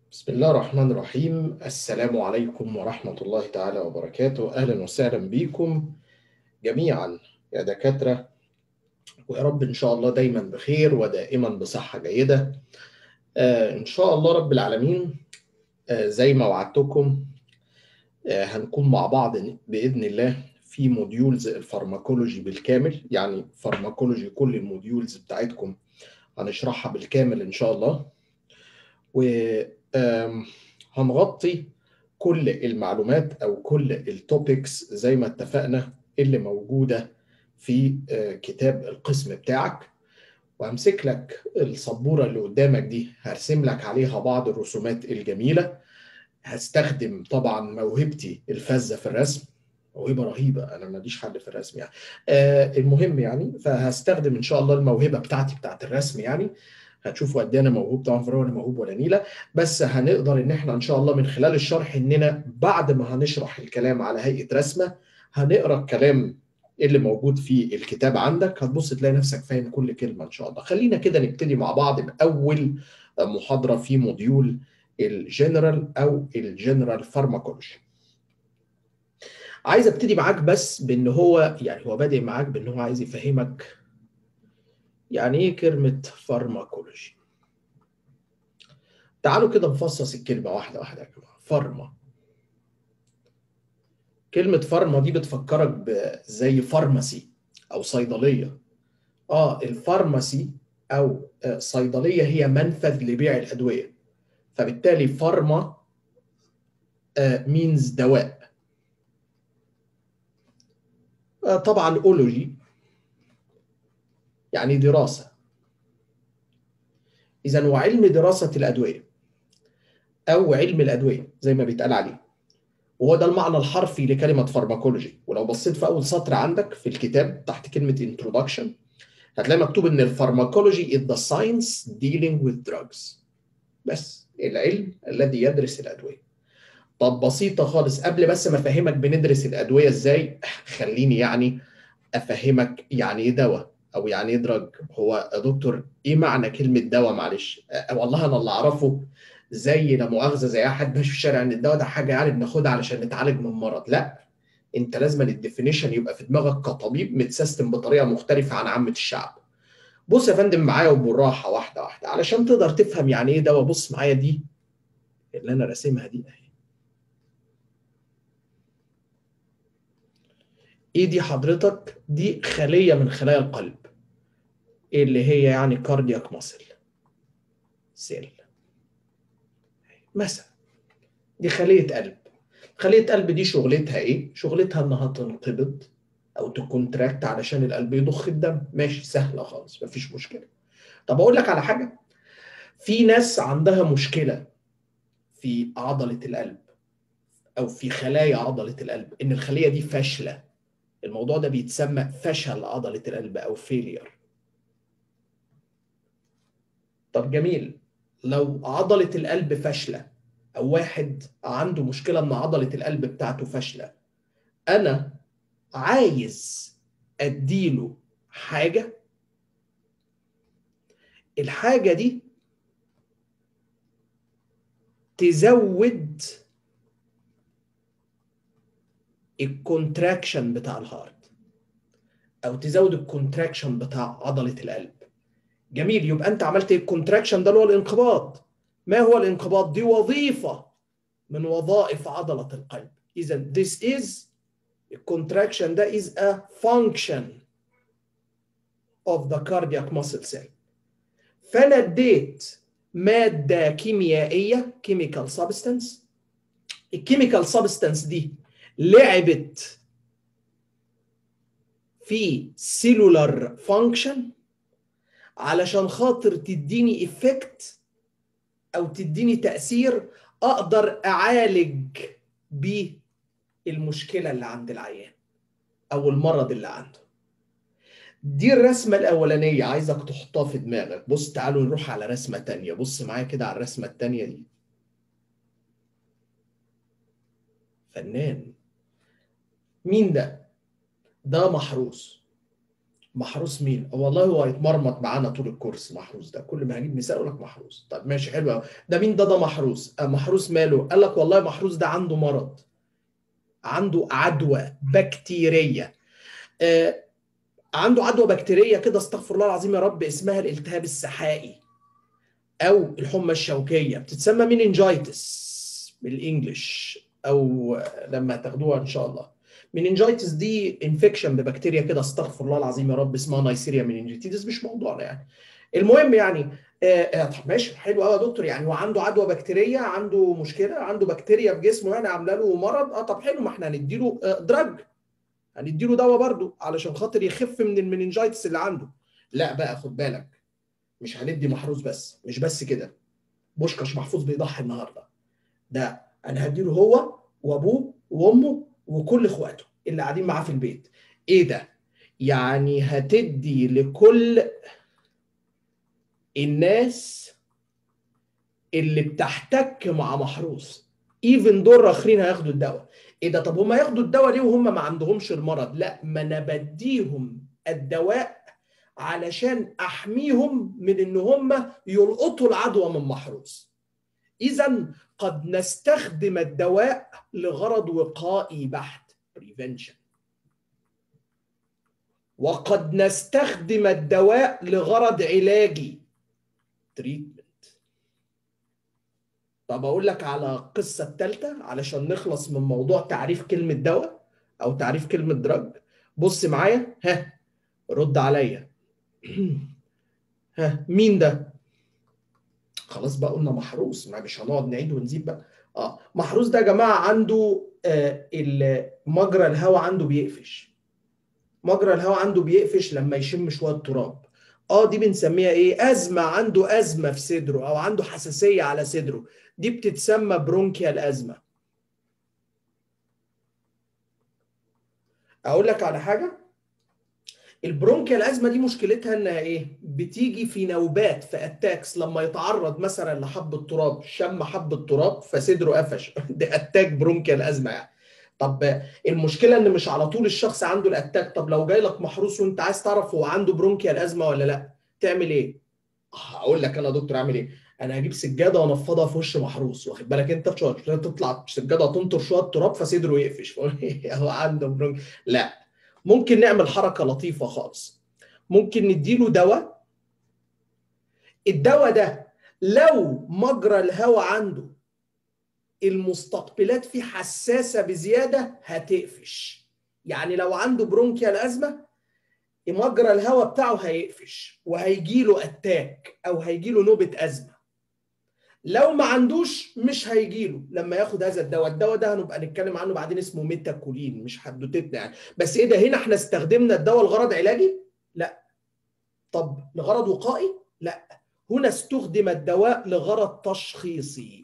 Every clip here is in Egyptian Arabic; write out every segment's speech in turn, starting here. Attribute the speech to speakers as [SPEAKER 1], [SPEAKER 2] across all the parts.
[SPEAKER 1] بسم الله الرحمن الرحيم السلام عليكم ورحمة الله تعالى وبركاته أهلا وسهلا بكم جميعا يا دكاترة ويا رب إن شاء الله دايما بخير ودائما بصحة جيدة آه إن شاء الله رب العالمين آه زي ما وعدتكم آه هنكون مع بعض بإذن الله في موديولز الفارماكولوجي بالكامل يعني فارماكولوجي كل الموديولز بتاعتكم هنشرحها بالكامل إن شاء الله وهنغطي كل المعلومات او كل التوبكس زي ما اتفقنا اللي موجوده في كتاب القسم بتاعك وهمسك لك السبوره اللي قدامك دي هرسم لك عليها بعض الرسومات الجميله هستخدم طبعا موهبتي الفذه في الرسم موهبه رهيبه انا ماليش حل في الرسم يعني آه المهم يعني فهستخدم ان شاء الله الموهبه بتاعتي بتاعت الرسم يعني هتشوفوا قد ايه انا موهوب طبعا في ولا موهوب ولا نيله بس هنقدر ان احنا ان شاء الله من خلال الشرح اننا بعد ما هنشرح الكلام على هيئه رسمه هنقرا الكلام اللي موجود في الكتاب عندك هتبص تلاقي نفسك فاهم كل كلمه ان شاء الله خلينا كده نبتدي مع بعض باول محاضره في موديول الجنرال او الجنرال فارماكولوجي عايز ابتدي معاك بس بان هو يعني هو بادئ معاك بان هو عايز يفهمك يعني ايه كلمة فارماكولوجي؟ تعالوا كده نفصص الكلمة واحدة واحدة يا جماعة، فارما. كلمة فارما دي بتفكرك زي فارماسي أو صيدلية. آه الفارماسي أو صيدلية هي منفذ لبيع الأدوية. فبالتالي فارما مينز دواء. طبعا أولوجي يعني دراسة إذا هو علم دراسة الأدوية أو علم الأدوية زي ما بيتقال عليه وهو ده المعنى الحرفي لكلمة فارماكولوجي ولو بصيت في أول سطر عندك في الكتاب تحت كلمة introduction هتلاقي مكتوب إن الفارماكولوجي is the science dealing with drugs بس العلم الذي يدرس الأدوية طب بسيطة خالص قبل بس ما أفهمك بندرس الأدوية إزاي خليني يعني أفهمك يعني إيه دواء او يعني ايه دراج هو يا دكتور ايه معنى كلمه دواء معلش أه والله انا اللي اعرفه زي لا مؤاخذه زي اي حد ماشي في الشارع ان الدواء ده حاجه يعني بناخدها علشان نتعالج من مرض لا انت لازم الديفينيشن يبقى في دماغك كطبيب متسيستم بطريقه مختلفه عن عامه الشعب بص يا فندم معايا وبالراحه واحده واحده علشان تقدر تفهم يعني ايه دواء بص معايا دي اللي انا راسمها دي اهي ايه دي حضرتك دي خليه من خلايا القلب اللي هي يعني كاردياك ماسل سيل مثلا دي خليه قلب خليه قلب دي شغلتها ايه شغلتها انها تنقبض او تكونتراكت علشان القلب يضخ الدم ماشي سهله خالص مفيش مشكله طب اقول لك على حاجه في ناس عندها مشكله في عضله القلب او في خلايا عضله القلب ان الخليه دي فاشله الموضوع ده بيتسمى فشل عضلة القلب أو فيلير طب جميل لو عضلة القلب فاشلة أو واحد عنده مشكلة إن عضلة القلب بتاعته فاشلة أنا عايز أديله حاجة الحاجة دي تزود الكونتراكشن بتاع الهارت او تزود الكونتراكشن بتاع عضله القلب جميل يبقى انت عملت الكونتراكشن ده اللي هو الانقباض ما هو الانقباض دي وظيفه من وظائف عضله القلب اذا this is الكونتراكشن ده is a function of the cardiac muscle cell فانا اديت ماده كيميائيه chemical substance الكيميكال سبستانس دي لعبت في سيلولار فانكشن علشان خاطر تديني افكت او تديني تاثير اقدر اعالج بيه المشكله اللي عند العيان او المرض اللي عنده دي الرسمه الاولانيه عايزك تحطها في دماغك بص تعالوا نروح على رسمه تانية بص معايا كده على الرسمه التانية دي فنان مين ده؟ ده محروس محروس مين؟ والله هو هيتمرمط معانا طول الكورس محروس ده كل ما هجيب مثال اقول لك محروس طب ماشي حلو قوي ده مين ده ده محروس آه محروس ماله؟ قال لك والله محروس ده عنده مرض عنده عدوى بكتيريه آه عنده عدوى بكتيريه كده استغفر الله العظيم يا رب اسمها الالتهاب السحائي او الحمى الشوكيه بتتسمى مينينجايتس بالانجلش او لما تاخدوها ان شاء الله مينينجايتس دي انفكشن ببكتيريا كده استغفر الله العظيم يا رب اسمها نايسيريا مينينجيتيدس مش موضوعنا يعني المهم يعني آه طب ماشي حلو قوي يا دكتور يعني هو عنده عدوى بكتيريه عنده مشكله عنده بكتيريا في جسمه يعني عامله له مرض اه طب حلو ما احنا هنديله آه دراج هنديله دواء برضه علشان خاطر يخف من المينينجايتس اللي عنده لا بقى خد بالك مش هندي محروس بس مش بس كده بوشكاش محفوظ بيضحي النهارده ده انا هديله هو وابوه وامه وكل اخواته اللي قاعدين معاه في البيت ايه ده يعني هتدي لكل الناس اللي بتحتك مع محروس ايفن دول اخرين هياخدوا الدواء ايه ده طب هم ياخدوا الدواء ليه وهم ما عندهمش المرض لا ما انا بديهم الدواء علشان احميهم من ان هم يلقطوا العدوى من محروس اذا قد نستخدم الدواء لغرض وقائي بحت prevention وقد نستخدم الدواء لغرض علاجي treatment طب اقول لك على القصه الثالثه علشان نخلص من موضوع تعريف كلمه دواء او تعريف كلمه دراج بص معايا ها رد عليا ها مين ده خلاص بقى قلنا محروس ما مش هنقعد نعيد ونزيد بقى اه محروس ده يا جماعه عنده آه مجرى الهواء عنده بيقفش مجرى الهواء عنده بيقفش لما يشم شويه تراب اه دي بنسميها ايه ازمه عنده ازمه في صدره او عنده حساسيه على صدره دي بتتسمى برونكيال ازمه اقول لك على حاجه البرونكيال ازمه دي مشكلتها انها ايه بتيجي في نوبات في اتاكس لما يتعرض مثلا لحبه تراب شم حبه تراب فصدره قفش ده اتاك برونكيال ازمه يعني طب المشكله ان مش على طول الشخص عنده الاتاك طب لو جاي لك محروس وانت عايز تعرف هو عنده برونكيال ازمه ولا لا تعمل ايه هقول لك انا يا دكتور اعمل ايه انا هجيب سجاده وانفضها في وش محروس واخد بالك انت تطلع سجاده تنطر شويه تراب فصدره يقفش هو عنده برونك لا ممكن نعمل حركه لطيفه خالص ممكن نديله دواء الدواء ده لو مجرى الهواء عنده المستقبلات فيه حساسه بزياده هتقفش يعني لو عنده برونكيال ازمه مجرى الهواء بتاعه هيقفش وهيجي له اتاك او هيجي له نوبه ازمه لو ما عندوش مش هيجي له لما ياخد هذا الدواء الدواء ده هنبقى نتكلم عنه بعدين اسمه ميتاكولين مش حدوتتنا يعني بس ايه ده هنا احنا استخدمنا الدواء لغرض علاجي لا طب لغرض وقائي لا هنا استخدم الدواء لغرض تشخيصي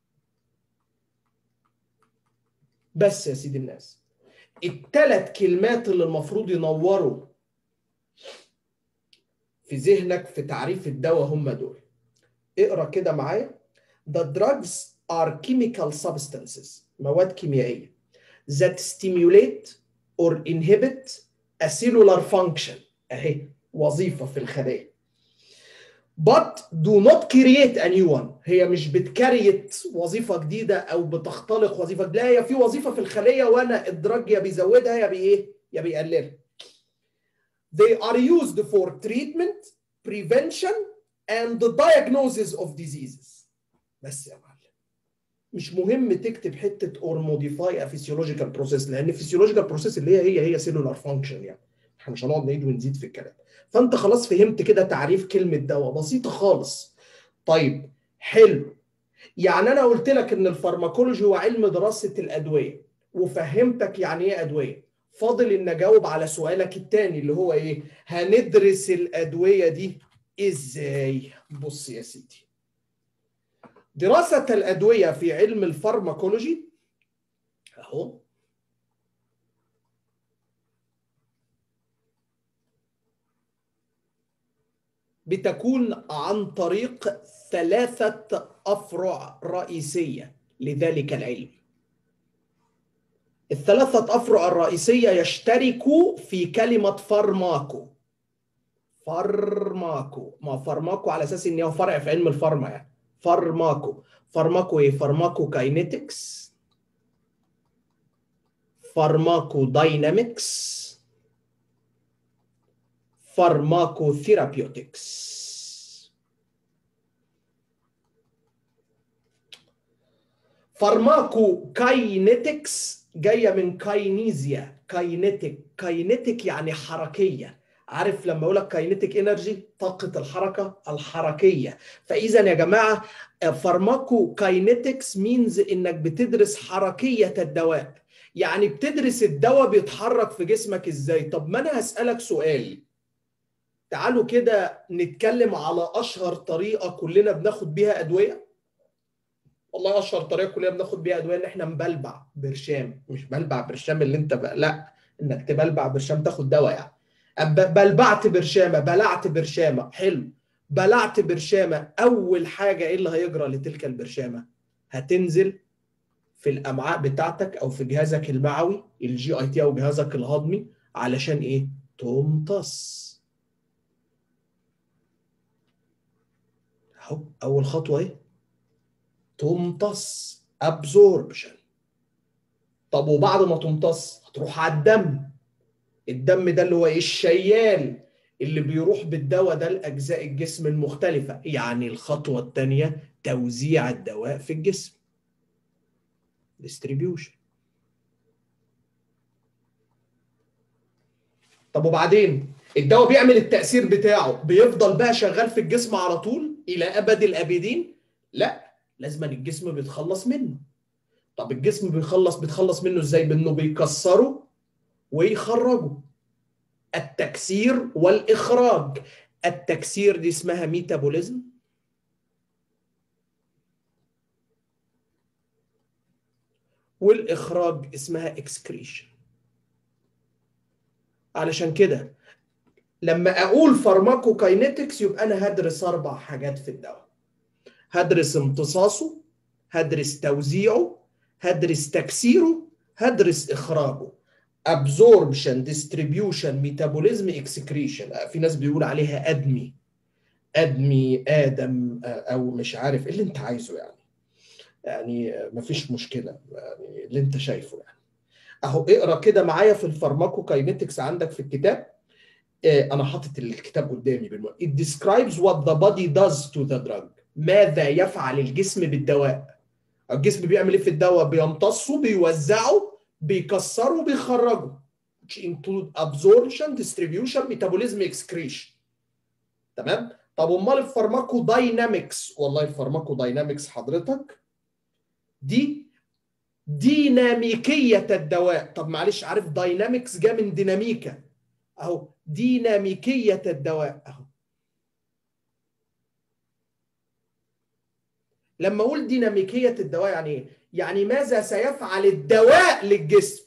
[SPEAKER 1] بس يا سيدي الناس الثلاث كلمات اللي المفروض ينوروا في ذهنك في تعريف الدواء هم دول اقرا كده معايا The drugs are chemical substances مواد كيميائية that stimulate or inhibit a cellular function اهي وظيفة في الخلايا but do not create a new one هي مش بتكريت وظيفة جديدة أو بتختلق وظيفة جديدة لا هي في وظيفة في الخلية وأنا الدرج يا بيزودها يا بإيه يا بيقللها They are used for treatment, prevention and the diagnosis of diseases بس يا معلم مش مهم تكتب حته or modify a physiological process لان physiological process اللي هي هي هي cellular function يعني احنا مش هنقعد نعيد ونزيد في الكلام فانت خلاص فهمت كده تعريف كلمه دواء بسيطه خالص طيب حلو يعني انا قلت لك ان الفارماكولوجي هو علم دراسه الادويه وفهمتك يعني ايه ادويه فاضل ان اجاوب على سؤالك الثاني اللي هو ايه هندرس الادويه دي ازاي بص يا سيدي دراسة الأدوية في علم الفارماكولوجي أهو بتكون عن طريق ثلاثة أفرع رئيسية لذلك العلم الثلاثة أفرع الرئيسية يشتركوا في كلمة فارماكو فارماكو ما فارماكو على اساس ان هو فرع في علم الفارما يعني فارماكو فارماكو ايه فارماكو كاينيتكس فارماكو داينامكس فارماكو ثيرابيوتكس فارماكو كاينيتكس جايه من كاينيزيا كاينيتيك كاينيتيك يعني حركيه عارف لما اقول لك كاينيتيك انرجي طاقه الحركه الحركيه فاذا يا جماعه فارماكو كاينيتكس مينز انك بتدرس حركيه الدواء يعني بتدرس الدواء بيتحرك في جسمك ازاي طب ما انا هسالك سؤال تعالوا كده نتكلم على اشهر طريقه كلنا بناخد بيها ادويه والله اشهر طريقه كلنا بناخد بيها ادويه ان احنا نبلبع برشام مش بلبع برشام اللي انت بقى لا انك تبلبع برشام تاخد دواء يعني بلبعت برشامه بلعت برشامه حلو بلعت برشامه اول حاجه ايه اللي هيجرى لتلك البرشامه هتنزل في الامعاء بتاعتك او في جهازك المعوي الجي اي تي او جهازك الهضمي علشان ايه تمتص اهو اول خطوه ايه تمتص ابزوربشن طب وبعد ما تمتص هتروح على الدم الدم ده اللي هو ايه الشيال اللي بيروح بالدواء ده لاجزاء الجسم المختلفه يعني الخطوه الثانيه توزيع الدواء في الجسم distribution طب وبعدين الدواء بيعمل التاثير بتاعه بيفضل بقى شغال في الجسم على طول الى ابد الابدين لا لازم الجسم بيتخلص منه طب الجسم بيخلص بيتخلص منه ازاي بانه بيكسره ويخرجه التكسير والاخراج التكسير دي اسمها ميتابوليزم والاخراج اسمها اكسكريشن علشان كده لما اقول فارماكوكاينيتكس يبقى انا هدرس اربع حاجات في الدواء هدرس امتصاصه هدرس توزيعه هدرس تكسيره هدرس اخراجه absorption distribution metabolism excretion في ناس بيقول عليها ادمي ادمي ادم او مش عارف ايه اللي انت عايزه يعني يعني مفيش مشكله يعني اللي انت شايفه يعني اهو اقرا كده معايا في الفارماكوكاينetics عندك في الكتاب انا حاطط الكتاب قدامي بالمره it describes what the body does to the drug ماذا يفعل الجسم بالدواء الجسم بيعمل ايه في الدواء بيمتصه بيوزعه بيكسره بيخرجه which include absorption distribution metabolism excretion تمام طب امال الفارماكو داينامكس والله الفارماكو داينامكس حضرتك دي ديناميكيه الدواء طب معلش عارف داينامكس جاء من ديناميكا اهو ديناميكيه الدواء اهو لما اقول ديناميكيه الدواء يعني ايه يعني ماذا سيفعل الدواء للجسم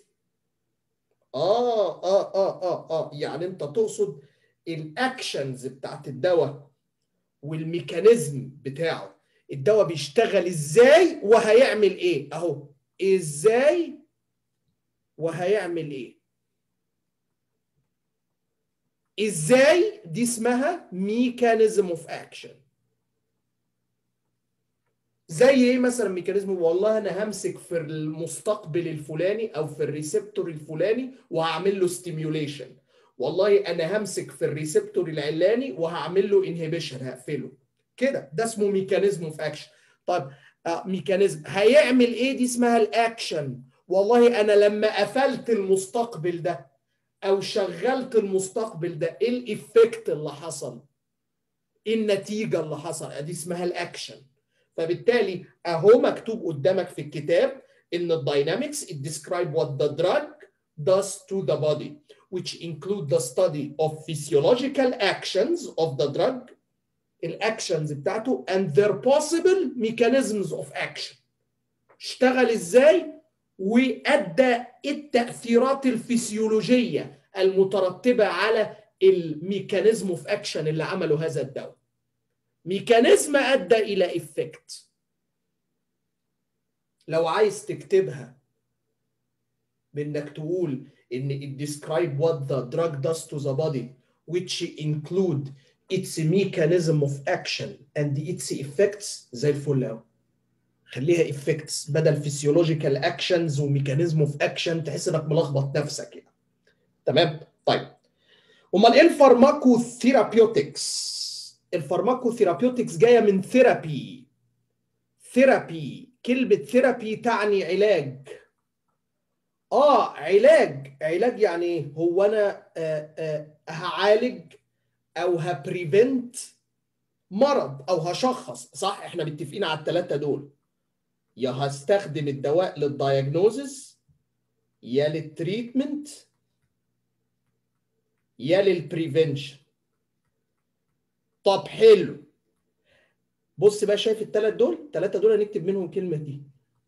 [SPEAKER 1] اه اه اه اه اه يعني انت تقصد الاكشنز بتاعت الدواء والميكانيزم بتاعه الدواء بيشتغل ازاي وهيعمل ايه اهو ازاي وهيعمل ايه ازاي دي اسمها ميكانيزم اوف اكشن زي ايه مثلا ميكانيزم والله انا همسك في المستقبل الفلاني او في الريسبتور الفلاني وهعمل له ستيميوليشن والله انا همسك في الريسبتور العلاني وهعمل له انهبيشن هقفله كده ده اسمه ميكانيزم اوف اكشن طيب آه ميكانيزم هيعمل ايه دي اسمها الاكشن والله انا لما قفلت المستقبل ده او شغلت المستقبل ده ايه الايفكت اللي حصل ايه النتيجه اللي حصل دي اسمها الاكشن فبالتالي اهو مكتوب قدامك في الكتاب ان الداينامكس it describe what the drug does to the body which include the study of physiological actions of the drug الاكشنز بتاعته and their possible mechanisms of action اشتغل ازاي وادى التاثيرات الفسيولوجيه المترتبه على الميكانيزم اوف اكشن اللي عمله هذا الدواء ميكانيزم ادى الى افكت لو عايز تكتبها بانك تقول ان it describe what the drug does to the body which include its mechanism of action and its effects زي الفل قوي خليها effects بدل physiological actions وميكانيزم اوف اكشن تحس انك ملخبط نفسك يعني تمام طيب امال ايه الفارماكو ثيرابيوتكس الفارماكو ثيرابيوتكس جايه من ثيرابي ثيرابي كلمه ثيرابي تعني علاج اه علاج علاج يعني ايه هو انا آه آه هعالج او هبريفنت مرض او هشخص صح احنا متفقين على الثلاثه دول يا هستخدم الدواء للدايجنوزس يا للتريتمنت يا للبريفنشن طب حلو بص بقى شايف الثلاث دول الثلاثه دول هنكتب منهم كلمه دي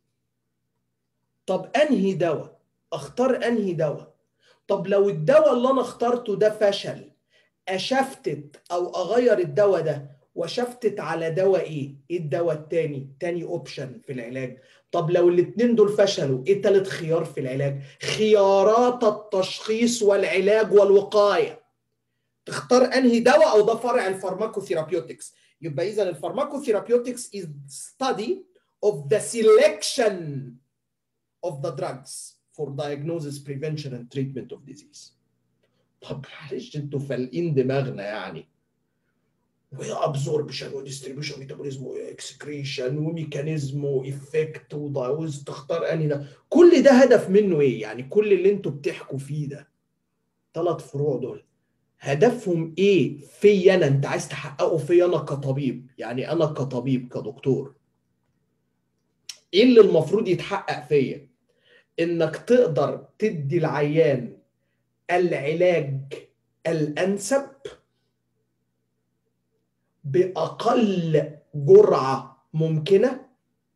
[SPEAKER 1] طب انهي دواء اختار انهي دواء طب لو الدواء اللي انا اخترته ده فشل اشفتت او اغير الدواء ده وشفتت على دواء ايه ايه الدواء التاني تاني اوبشن في العلاج طب لو الاثنين دول فشلوا ايه تالت خيار في العلاج خيارات التشخيص والعلاج والوقايه تختار انهي دواء او ده فرع الفارماكوثيرابيوتكس يبقى اذا الفارماكوثيرابيوتكس is study of the selection of the drugs for diagnosis prevention and treatment of disease طب معلش انتوا فالقين دماغنا يعني وابزوربشن وديستريبيوشن ميتابوليزم واكسكريشن وميكانيزم وافكت ودايوز تختار انهي ده كل ده هدف منه ايه يعني كل اللي انتوا بتحكوا فيه ده ثلاث فروع دول هدفهم ايه في انا انت عايز تحققه في انا كطبيب يعني انا كطبيب كدكتور ايه اللي المفروض يتحقق فيا انك تقدر تدي العيان العلاج الانسب باقل جرعه ممكنه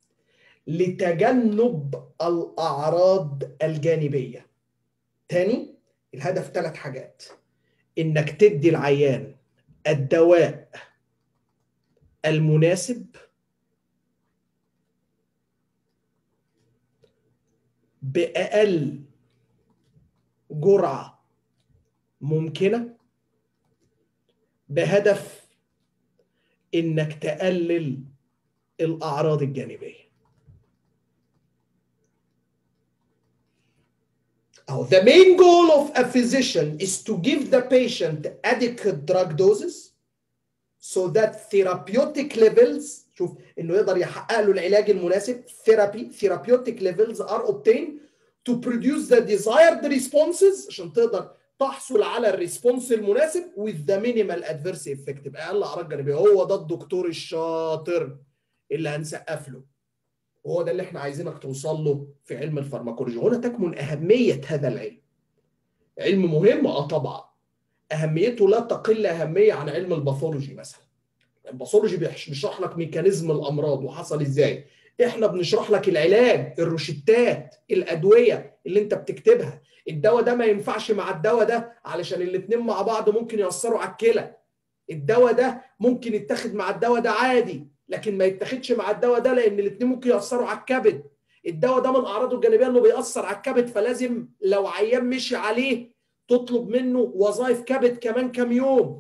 [SPEAKER 1] لتجنب الاعراض الجانبيه تاني الهدف ثلاث حاجات انك تدي العيان الدواء المناسب باقل جرعه ممكنه بهدف انك تقلل الاعراض الجانبيه أو the main goal of a physician is to give the patient adequate drug doses so that therapeutic levels شوف انه يقدر يحقق له العلاج المناسب therapy therapeutic levels are obtained to produce the desired responses عشان تقدر تحصل على الريسبونس المناسب with the minimal adverse effect باقل اعراض جانبيه هو ده الدكتور الشاطر اللي هنسقف له وهو ده اللي احنا عايزينك توصل له في علم الفارماكولوجيا هنا تكمن اهميه هذا العلم علم مهم اه طبعا اهميته لا تقل اهميه عن علم الباثولوجي مثلا الباثولوجي بيشرح لك ميكانيزم الامراض وحصل ازاي احنا بنشرح لك العلاج الروشتات الادويه اللي انت بتكتبها الدواء ده ما ينفعش مع الدواء ده علشان الاثنين مع بعض ممكن ياثروا على الكلى الدواء ده ممكن يتاخد مع الدواء ده عادي لكن ما يتاخدش مع الدواء ده لان الاثنين ممكن ياثروا على الكبد الدواء ده من اعراضه الجانبيه انه بيأثر على الكبد فلازم لو عيان مشي عليه تطلب منه وظائف كبد كمان كام يوم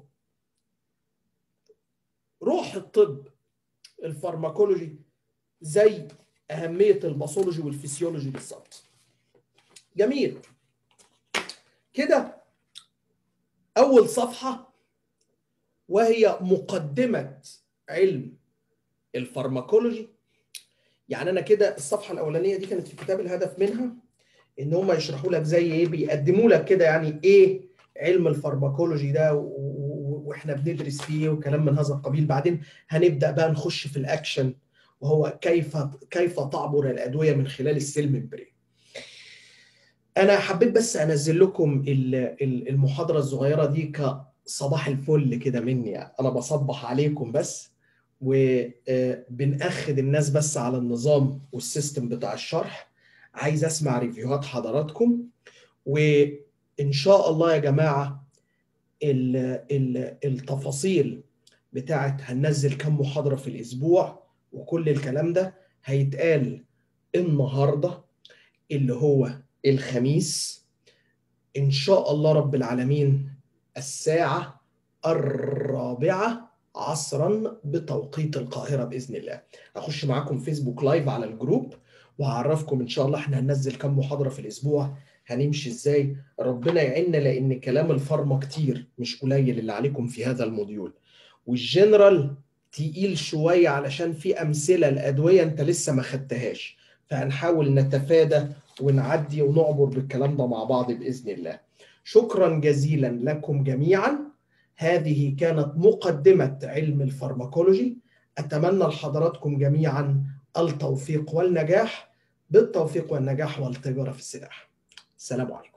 [SPEAKER 1] روح الطب الفارماكولوجي زي اهميه الباثولوجي والفسيولوجي بالظبط جميل كده اول صفحه وهي مقدمه علم الفارماكولوجي يعني انا كده الصفحه الاولانيه دي كانت في كتاب الهدف منها ان هم يشرحوا لك زي ايه بيقدموا لك كده يعني ايه علم الفارماكولوجي ده واحنا بندرس فيه وكلام من هذا القبيل بعدين هنبدا بقى نخش في الاكشن وهو كيف كيف تعبر الادويه من خلال السيل ممبرين انا حبيت بس انزل لكم المحاضره الصغيره دي كصباح الفل كده مني انا بصبح عليكم بس وبنأخد الناس بس على النظام والسيستم بتاع الشرح عايز اسمع ريفيوهات حضراتكم وان شاء الله يا جماعه التفاصيل بتاعت هننزل كم محاضره في الاسبوع وكل الكلام ده هيتقال النهارده اللي هو الخميس ان شاء الله رب العالمين الساعه الرابعة عصرا بتوقيت القاهرة بإذن الله هخش معاكم فيسبوك لايف على الجروب وهعرفكم إن شاء الله إحنا هننزل كام محاضرة في الأسبوع هنمشي إزاي ربنا يعيننا لأن كلام الفارما كتير مش قليل اللي عليكم في هذا الموديول والجنرال تقيل شوية علشان في أمثلة الأدوية أنت لسه ما خدتهاش فهنحاول نتفادى ونعدي ونعبر بالكلام ده مع بعض بإذن الله شكرا جزيلا لكم جميعا هذه كانت مقدمة علم الفارماكولوجي أتمنى لحضراتكم جميعا التوفيق والنجاح بالتوفيق والنجاح والتجارة في السلاح السلام عليكم